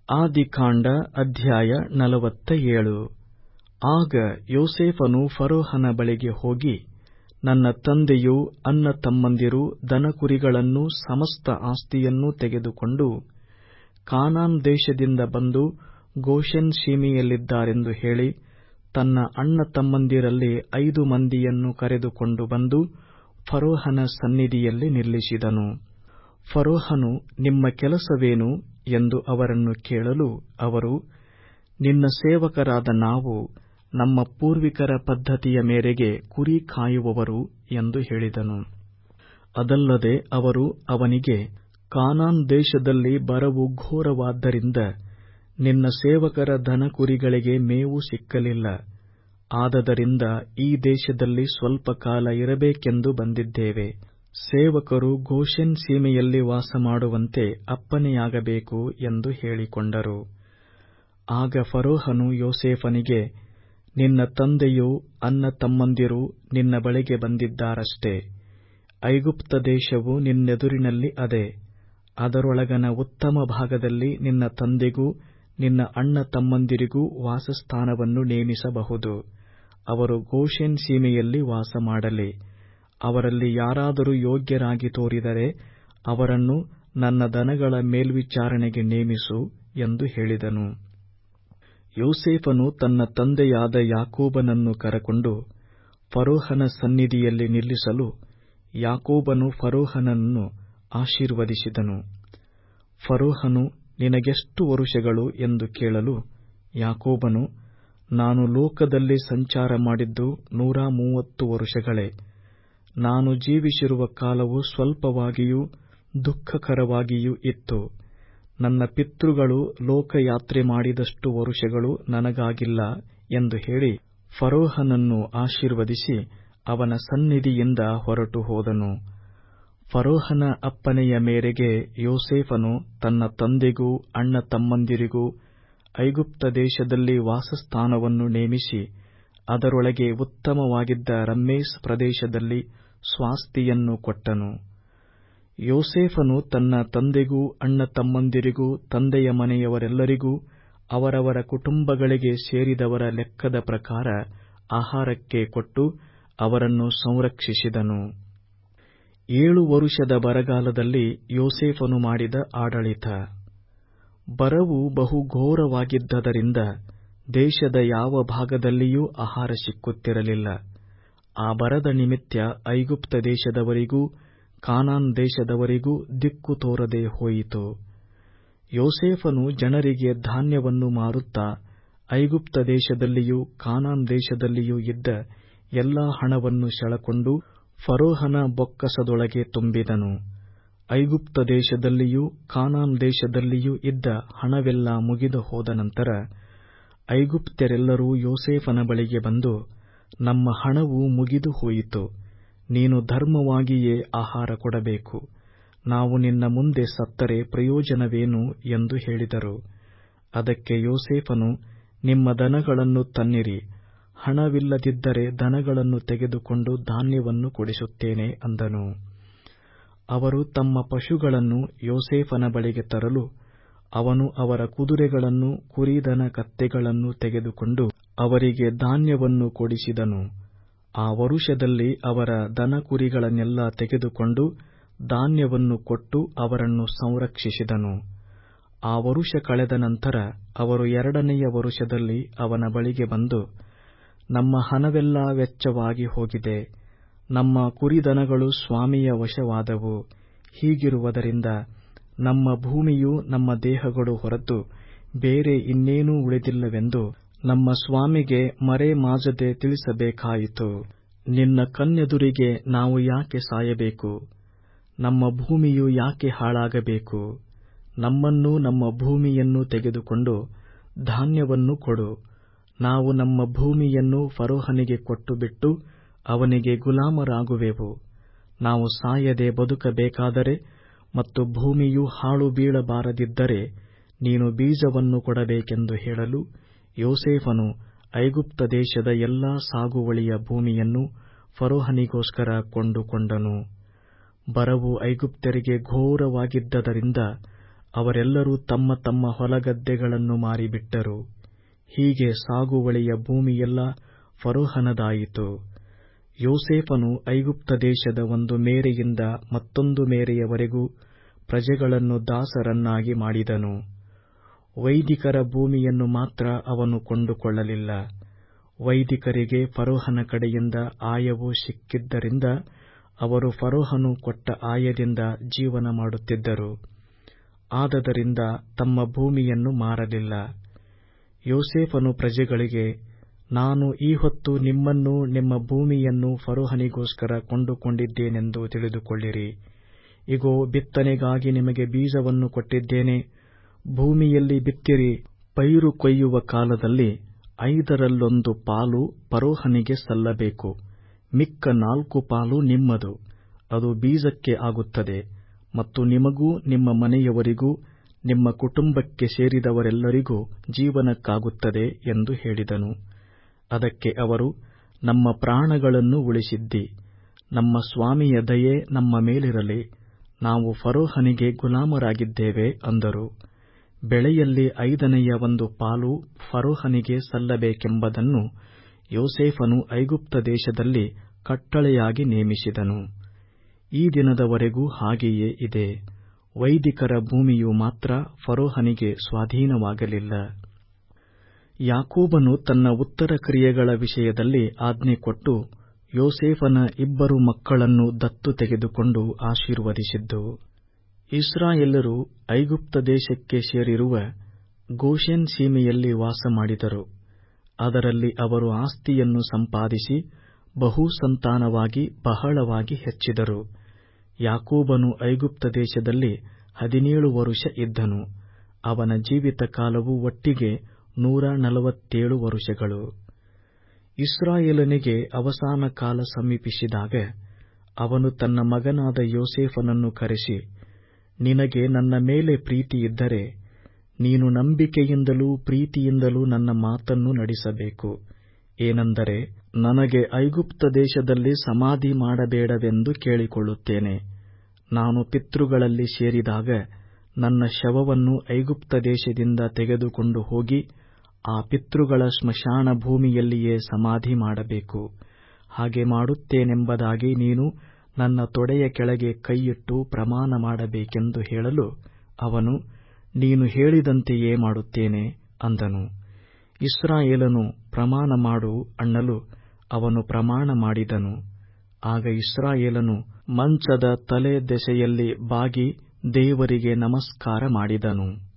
ಆದಿಕಾಂಡ ಅಧ್ಯಾಯ ನಲವತ್ತೇಳು ಆಗ ಯೋಸೇಫನು ಫರೋಹನ ಬಳಿಗೆ ಹೋಗಿ ನನ್ನ ತಂದೆಯೂ ಅಣ್ಣತಮ್ಮಂದಿರೂ ದನಕುರಿಗಳನ್ನೂ ಸಮಸ್ತ ಆಸ್ತಿಯನ್ನೂ ತೆಗೆದುಕೊಂಡು ಕಾನಾನ್ ದೇಶದಿಂದ ಬಂದು ಗೋಷೆನ್ ಸೀಮೆಯಲ್ಲಿದ್ದಾರೆಂದು ಹೇಳಿ ತನ್ನ ಅಣ್ಣತಮ್ಮಂದಿರಲ್ಲಿ ಐದು ಮಂದಿಯನ್ನು ಕರೆದುಕೊಂಡು ಬಂದು ಫರೋಹನ ಸನ್ನಿಧಿಯಲ್ಲಿ ನಿಲ್ಲಿಸಿದನು ಫರೋಹನು ನಿಮ್ಮ ಕೆಲಸವೇನು ಎಂದು ಅವರನ್ನು ಕೇಳಲು ಅವರು ನಿನ್ನ ಸೇವಕರಾದ ನಾವು ನಮ್ಮ ಪೂರ್ವಿಕರ ಪದ್ಧತಿಯ ಮೇರೆಗೆ ಕುರಿ ಕಾಯುವವರು ಎಂದು ಹೇಳಿದನು ಅದಲ್ಲದೆ ಅವರು ಅವನಿಗೆ ಕಾನಾನ್ ದೇಶದಲ್ಲಿ ಬರವು ಘೋರವಾದ್ದರಿಂದ ನಿನ್ನ ಸೇವಕರ ದನಕುರಿಗಳಿಗೆ ಮೇವು ಸಿಕ್ಕಲಿಲ್ಲ ಆದದರಿಂದ ಈ ದೇಶದಲ್ಲಿ ಸ್ವಲ್ಪ ಕಾಲ ಇರಬೇಕೆಂದು ಬಂದಿದ್ದೇವೆ ಸೇವಕರು ಗೋಷೆನ್ ಸೀಮೆಯಲ್ಲಿ ವಾಸಮಾಡುವಂತೆ ಅಪ್ಪಣೆಯಾಗಬೇಕು ಎಂದು ಹೇಳಿಕೊಂಡರು ಆಗ ಫರೋಹನು ಯೋಸೇಫನಿಗೆ ನಿನ್ನ ತಂದೆಯೂ ಅಣ್ಣತಮ್ಮಂದಿರೂ ನಿನ್ನ ಬಳಿಗೆ ಬಂದಿದ್ದಾರಷ್ಟೆ ಐಗುಪ್ತ ದೇಶವು ನಿನ್ನೆದುರಿನಲ್ಲಿ ಅದೆ ಅದರೊಳಗಣ ಉತ್ತಮ ಭಾಗದಲ್ಲಿ ನಿನ್ನ ತಂದೆಗೂ ನಿನ್ನ ಅಣ್ಣತಮ್ಮಂದಿರಿಗೂ ವಾಸಸ್ಥಾನವನ್ನು ನೇಮಿಸಬಹುದು ಅವರು ಗೋಷೆನ್ ಸೀಮೆಯಲ್ಲಿ ವಾಸಮಾಡಲಿ ಅವರಲ್ಲಿ ಯಾರಾದರೂ ಯೋಗ್ಯರಾಗಿ ತೋರಿದರೆ ಅವರನ್ನು ನನ್ನ ದನಗಳ ಮೇಲ್ವಿಚಾರಣೆಗೆ ನೇಮಿಸು ಎಂದು ಹೇಳಿದನು ಯೋಸೇಫನು ತನ್ನ ತಂದೆಯಾದ ಯಾಕೋಬನನ್ನು ಕರಕೊಂಡು ಫರೋಹನ ಸನ್ನಿಧಿಯಲ್ಲಿ ನಿಲ್ಲಿಸಲು ಯಾಕೋಬನು ಫರೋಹನನ್ನು ಆಶೀರ್ವದಿಸಿದನು ಫರೋಹನು ನಿನಗೆಷ್ಟು ವರುಷಗಳು ಎಂದು ಕೇಳಲು ಯಾಕೋಬನು ನಾನು ಲೋಕದಲ್ಲಿ ಸಂಚಾರ ಮಾಡಿದ್ದು ನೂರ ಮೂವತ್ತು ವರುಷಗಳೇ ನಾನು ಜೀವಿಸಿರುವ ಕಾಲವು ಸ್ವಲ್ಪವಾಗಿಯೂ ದುಃಖಕರವಾಗಿಯೂ ಇತ್ತು ನನ್ನ ಪಿತೃಗಳು ಲೋಕಯಾತ್ರೆ ಮಾಡಿದಷ್ಟು ವರುಷಗಳು ನನಗಾಗಿಲ್ಲ ಎಂದು ಹೇಳಿ ಫರೋಹನನ್ನು ಆಶೀರ್ವದಿಸಿ ಅವನ ಸನ್ನಿಧಿಯಿಂದ ಹೊರಟು ಹೋದನು ಫರೋಹನ ಅಪ್ಪಣೆಯ ಮೇರೆಗೆ ಯೋಸೇಫನು ತನ್ನ ತಂದೆಗೂ ಅಣ್ಣತಮ್ಮಂದಿರಿಗೂ ಐಗುಪ್ತ ದೇಶದಲ್ಲಿ ವಾಸಸ್ಥಾನವನ್ನು ನೇಮಿಸಿ ಅದರೊಳಗೆ ಉತ್ತಮವಾಗಿದ್ದ ರಮ್ಮೇಸ್ ಪ್ರದೇಶದಲ್ಲಿ ಸ್ವಾಸ್ತಿಯನ್ನು ಕೊಟ್ಟನು ಯೋಸೇಫನು ತನ್ನ ತಂದೆಗೂ ಅಣ್ಣತಮ್ಮಂದಿರಿಗೂ ತಂದೆಯ ಮನೆಯವರೆಲ್ಲರಿಗೂ ಅವರವರ ಕುಟುಂಬಗಳಿಗೆ ಸೇರಿದವರ ಲೆಕ್ಕದ ಪ್ರಕಾರ ಆಹಾರಕ್ಕೆ ಕೊಟ್ಟು ಅವರನ್ನು ಸಂರಕ್ಷಿಸಿದನು ಏಳು ವರುಷದ ಬರಗಾಲದಲ್ಲಿ ಯೋಸೇಫನು ಮಾಡಿದ ಆಡಳಿತ ಬರವು ಬಹು ಘೋರವಾಗಿದ್ದರಿಂದ ದೇಶದ ಯಾವ ಭಾಗದಲ್ಲಿಯೂ ಆಹಾರ ಸಿಕ್ಕುತ್ತಿರಲಿಲ್ಲ ಆ ಬರದ ನಿಮಿತ್ತ ಐಗುಪ್ತ ದೇಶದವರಿಗೂ ಕಾನಾನ್ ದೇಶದವರಿಗೂ ದಿಕ್ಕು ತೋರದೆ ಹೋಯಿತು ಯೋಸೇಫನು ಜನರಿಗೆ ಧಾನ್ಯವನ್ನು ಮಾರುತ್ತಾ ಐಗುಪ್ತ ದೇಶದಲ್ಲಿಯೂ ಕಾನಾನ್ ದೇಶದಲ್ಲಿಯೂ ಇದ್ದ ಎಲ್ಲಾ ಹಣವನ್ನು ಸೆಳಕೊಂಡು ಫರೋಹನ ಬೊಕ್ಕಸದೊಳಗೆ ತುಂಬಿದನು ಐಗುಪ್ತ ದೇಶದಲ್ಲಿಯೂ ಕಾನಾನ್ ದೇಶದಲ್ಲಿಯೂ ಇದ್ದ ಹಣವೆಲ್ಲ ಮುಗಿದು ಹೋದ ನಂತರ ಐಗುಪ್ತ್ಯರೆಲ್ಲರೂ ಯೋಸೇಫನ ಬಳಿಗೆ ಬಂದು ನಮ್ಮ ಹಣವು ಮುಗಿದು ಹೋಯಿತು ನೀನು ಧರ್ಮವಾಗಿಯೇ ಆಹಾರ ಕೊಡಬೇಕು ನಾವು ನಿನ್ನ ಮುಂದೆ ಸತ್ತರೆ ಪ್ರಯೋಜನವೇನು ಎಂದು ಹೇಳಿದರು ಅದಕ್ಕೆ ಯೋಸೇಫನು ನಿಮ್ಮ ದನಗಳನ್ನು ತನ್ನಿರಿ ಹಣವಿಲ್ಲದಿದ್ದರೆ ದನಗಳನ್ನು ತೆಗೆದುಕೊಂಡು ಧಾನ್ಯವನ್ನು ಕೊಡಿಸುತ್ತೇನೆ ಅಂದನು ಅವರು ತಮ್ಮ ಪಶುಗಳನ್ನು ಯೋಸೇಫನ ಬಳಿಗೆ ತರಲು ಅವನು ಅವರ ಕುದುರೆಗಳನ್ನು ಕುರಿದನ ಕತ್ತೆಗಳನ್ನು ತೆಗೆದುಕೊಂಡು ಅವರಿಗೆ ಧಾನ್ಯವನ್ನು ಕೊಡಿಸಿದನು ಆ ವರುಷದಲ್ಲಿ ಅವರ ದನಕುರಿಗಳನ್ನೆಲ್ಲ ತೆಗೆದುಕೊಂಡು ಧಾನ್ಯವನ್ನು ಕೊಟ್ಟು ಅವರನ್ನು ಸಂರಕ್ಷಿಸಿದನು ಆ ವರುಷ ಕಳೆದ ನಂತರ ಅವರು ಎರಡನೆಯ ವರುಷದಲ್ಲಿ ಅವನ ಬಳಿಗೆ ಬಂದು ನಮ್ಮ ಹಣವೆಲ್ಲ ವೆಚ್ಚವಾಗಿ ಹೋಗಿದೆ ನಮ್ಮ ಕುರಿದನಗಳು ಸ್ವಾಮಿಯ ವಶವಾದವು ಹೀಗಿರುವುದರಿಂದ ನಮ್ಮ ಭೂಮಿಯೂ ನಮ್ಮ ದೇಹಗಳು ಹೊರತು ಬೇರೆ ಇನ್ನೇನೂ ಉಳಿದಿಲ್ಲವೆಂದು ನಮ್ಮ ಸ್ವಾಮಿಗೆ ಮರೆಮಾಚದೆ ತಿಳಿಸಬೇಕಾಯಿತು ನಿನ್ನ ಕಣ್ಣೆದುರಿಗೆ ನಾವು ಯಾಕೆ ಸಾಯಬೇಕು ನಮ್ಮ ಭೂಮಿಯು ಯಾಕೆ ಹಾಳಾಗಬೇಕು ನಮ್ಮನ್ನೂ ನಮ್ಮ ಭೂಮಿಯನ್ನೂ ತೆಗೆದುಕೊಂಡು ಧಾನ್ಯವನ್ನು ಕೊಡು ನಾವು ನಮ್ಮ ಭೂಮಿಯನ್ನು ಫರೋಹನಿಗೆ ಕೊಟ್ಟುಬಿಟ್ಟು ಅವನಿಗೆ ಗುಲಾಮರಾಗುವೆವು ನಾವು ಸಾಯದೆ ಬದುಕಬೇಕಾದರೆ ಮತ್ತು ಭೂಮಿಯು ಹಾಳು ಬೀಳಬಾರದಿದ್ದರೆ ನೀನು ಬೀಜವನ್ನು ಕೊಡಬೇಕೆಂದು ಹೇಳಲು ಯೋಸೇಫನು ಐಗುಪ್ತ ದೇಶದ ಎಲ್ಲಾ ಸಾಗುವಳಿಯ ಭೂಮಿಯನ್ನು ಫರೋಹನಿಗೋಸ್ಕರ ಕೊಂಡುಕೊಂಡನು ಬರವು ಐಗುಪ್ತ್ಯರಿಗೆ ಘೋರವಾಗಿದ್ದರಿಂದ ಅವರೆಲ್ಲರೂ ತಮ್ಮ ತಮ್ಮ ಹೊಲಗದ್ದೆಗಳನ್ನು ಮಾರಿಬಿಟ್ಟರು ಹೀಗೆ ಸಾಗುವಳಿಯ ಭೂಮಿಯೆಲ್ಲ ಫರೋಹನದಾಯಿತು ಯೋಸೇಫನು ಐಗುಪ್ತ ದೇಶದ ಒಂದು ಮೇರೆಯಿಂದ ಮತ್ತೊಂದು ಮೇರೆಯವರೆಗೂ ಪ್ರಜೆಗಳನ್ನು ದಾಸರನ್ನಾಗಿ ಮಾಡಿದನು ವೈದಿಕರ ಭೂಮಿಯನ್ನು ಮಾತ್ರ ಅವನು ಕೊಂಡುಕೊಳ್ಳಲಿಲ್ಲ ವೈದಿಕರಿಗೆ ಫರೋಹನ ಕಡೆಯಿಂದ ಆಯವು ಸಿಕ್ಕಿದ್ದರಿಂದ ಅವರು ಫರೋಹನು ಕೊಟ್ಟ ಆಯದಿಂದ ಜೀವನ ಮಾಡುತ್ತಿದ್ದರು ಆದದರಿಂದ ತಮ್ಮ ಭೂಮಿಯನ್ನು ಮಾರಲಿಲ್ಲ ಯೋಸೇಫನು ಪ್ರಜೆಗಳಿಗೆ ನಾನು ಈ ಹೊತ್ತು ನಿಮ್ಮನ್ನೂ ನಿಮ್ಮ ಭೂಮಿಯನ್ನೂ ಫರೋಹನಿಗೋಸ್ಕರ ಕೊಂಡುಕೊಂಡಿದ್ದೇನೆಂದು ತಿಳಿದುಕೊಳ್ಳಿರಿ ಇಗೋ ಬಿತ್ತನೆಗಾಗಿ ನಿಮಗೆ ಬೀಜವನ್ನು ಕೊಟ್ಟಿದ್ದೇನೆ ಭೂಮಿಯಲ್ಲಿ ಬಿತ್ತಿರಿ ಪೈರು ಕೊಯ್ಯುವ ಕಾಲದಲ್ಲಿ ಐದರಲ್ಲೊಂದು ಪಾಲು ಫರೋಹನಿಗೆ ಸಲ್ಲಬೇಕು ಮಿಕ್ಕ ನಾಲ್ಕು ಪಾಲು ನಿಮ್ಮದು ಅದು ಬೀಜಕ್ಕೆ ಆಗುತ್ತದೆ ಮತ್ತು ನಿಮಗೂ ನಿಮ್ಮ ಮನೆಯವರಿಗೂ ನಿಮ್ಮ ಕುಟುಂಬಕ್ಕೆ ಸೇರಿದವರೆಲ್ಲರಿಗೂ ಜೀವನಕ್ಕಾಗುತ್ತದೆ ಎಂದು ಹೇಳಿದನು ಅದಕ್ಕೆ ಅವರು ನಮ್ಮ ಪ್ರಾಣಗಳನ್ನು ಉಳಿಸಿದ್ದಿ ನಮ್ಮ ಸ್ವಾಮಿಯ ದಯೆ ನಮ್ಮ ಮೇಲಿರಲಿ ನಾವು ಫರೋಹನಿಗೆ ಗುಲಾಮರಾಗಿದ್ದೇವೆ ಅಂದರು ಬೆಳೆಯಲ್ಲಿ ಐದನೆಯ ಒಂದು ಪಾಲು ಫರೋಹನಿಗೆ ಸಲ್ಲಬೇಕೆಂಬುದನ್ನು ಯೋಸೇಫನು ಐಗುಪ್ತ ದೇಶದಲ್ಲಿ ಕಟ್ಟಳೆಯಾಗಿ ನೇಮಿಸಿದನು ಈ ದಿನದವರೆಗೂ ಹಾಗೆಯೇ ಇದೆ ವೈದಿಕರ ಭೂಮಿಯು ಮಾತ್ರ ಫರೋಹನಿಗೆ ಸ್ವಾಧೀನವಾಗಲಿಲ್ಲ ಯಾಕೋಬನು ತನ್ನ ಉತ್ತರ ಕ್ರಿಯೆಗಳ ವಿಷಯದಲ್ಲಿ ಆಜ್ಞೆ ಕೊಟ್ಟು ಯೋಸೇಫನ ಇಬ್ಬರು ಮಕ್ಕಳನ್ನು ದತ್ತು ತೆಗೆದುಕೊಂಡು ಆಶೀರ್ವದಿಸಿದ್ದು ಇಸ್ರಾಯೇಲರು ಐಗುಪ್ತ ದೇಶಕ್ಕೆ ಸೇರಿರುವ ಗೋಷೆನ್ ಸೀಮೆಯಲ್ಲಿ ವಾಸಮಾಡಿದರು ಅದರಲ್ಲಿ ಅವರು ಆಸ್ತಿಯನ್ನು ಸಂಪಾದಿಸಿ ಬಹು ಸಂತಾನವಾಗಿ ಬಹಳವಾಗಿ ಹೆಚ್ಚಿದರು ಯಾಕೋಬನು ಐಗುಪ್ತ ದೇಶದಲ್ಲಿ ಹದಿನೇಳು ವರುಷ ಇದ್ದನು ಅವನ ಜೀವಿತ ಕಾಲವು ಒಟ್ಟಿಗೆ ನೂರ ನಲವತ್ತೇಳು ವರುಷಗಳು ಇಸ್ರಾಯೇಲನಿಗೆ ಅವಸಾನ ಕಾಲ ಸಮೀಪಿಸಿದಾಗ ಅವನು ತನ್ನ ಮಗನಾದ ಯೋಸೇಫನನ್ನು ಕರೆಸಿ ನಿನಗೆ ನನ್ನ ಮೇಲೆ ಪ್ರೀತಿಯಿದ್ದರೆ ನೀನು ನಂಬಿಕೆಯಿಂದಲೂ ಪ್ರೀತಿಯಿಂದಲೂ ನನ್ನ ಮಾತನ್ನು ನಡೆಸಬೇಕು ಏನೆಂದರೆ ನನಗೆ ಐಗುಪ್ತ ದೇಶದಲ್ಲಿ ಸಮಾಧಿ ಮಾಡಬೇಡವೆಂದು ಕೇಳಿಕೊಳ್ಳುತ್ತೇನೆ ನಾನು ಪಿತೃಗಳಲ್ಲಿ ಸೇರಿದಾಗ ನನ್ನ ಶವವನ್ನು ಐಗುಪ್ತ ದೇಶದಿಂದ ತೆಗೆದುಕೊಂಡು ಹೋಗಿ ಆ ಪಿತೃಗಳ ಸ್ಮಶಾನ ಭೂಮಿಯಲ್ಲಿಯೇ ಸಮಾಧಿ ಮಾಡಬೇಕು ಹಾಗೆ ಮಾಡುತ್ತೇನೆಂಬುದಾಗಿ ನೀನು ನನ್ನ ತೊಡೆಯ ಕೆಳಗೆ ಕೈಯಿಟ್ಟು ಪ್ರಮಾಣ ಮಾಡಬೇಕೆಂದು ಹೇಳಲು ಅವನು ನೀನು ಹೇಳಿದಂತೆಯೇ ಮಾಡುತ್ತೇನೆ ಅಂದನು ಇಸ್ರಾಯೇಲನು ಪ್ರಮಾಣ ಮಾಡು ಅನ್ನಲು ಅವನು ಪ್ರಮಾಣ ಮಾಡಿದನು ಆಗ ಇಸ್ರಾಯೇಲನು ಮಂಚದ ತಲೆ ದೆಸೆಯಲ್ಲಿ ಬಾಗಿ ದೇವರಿಗೆ ನಮಸ್ಕಾರ ಮಾಡಿದನು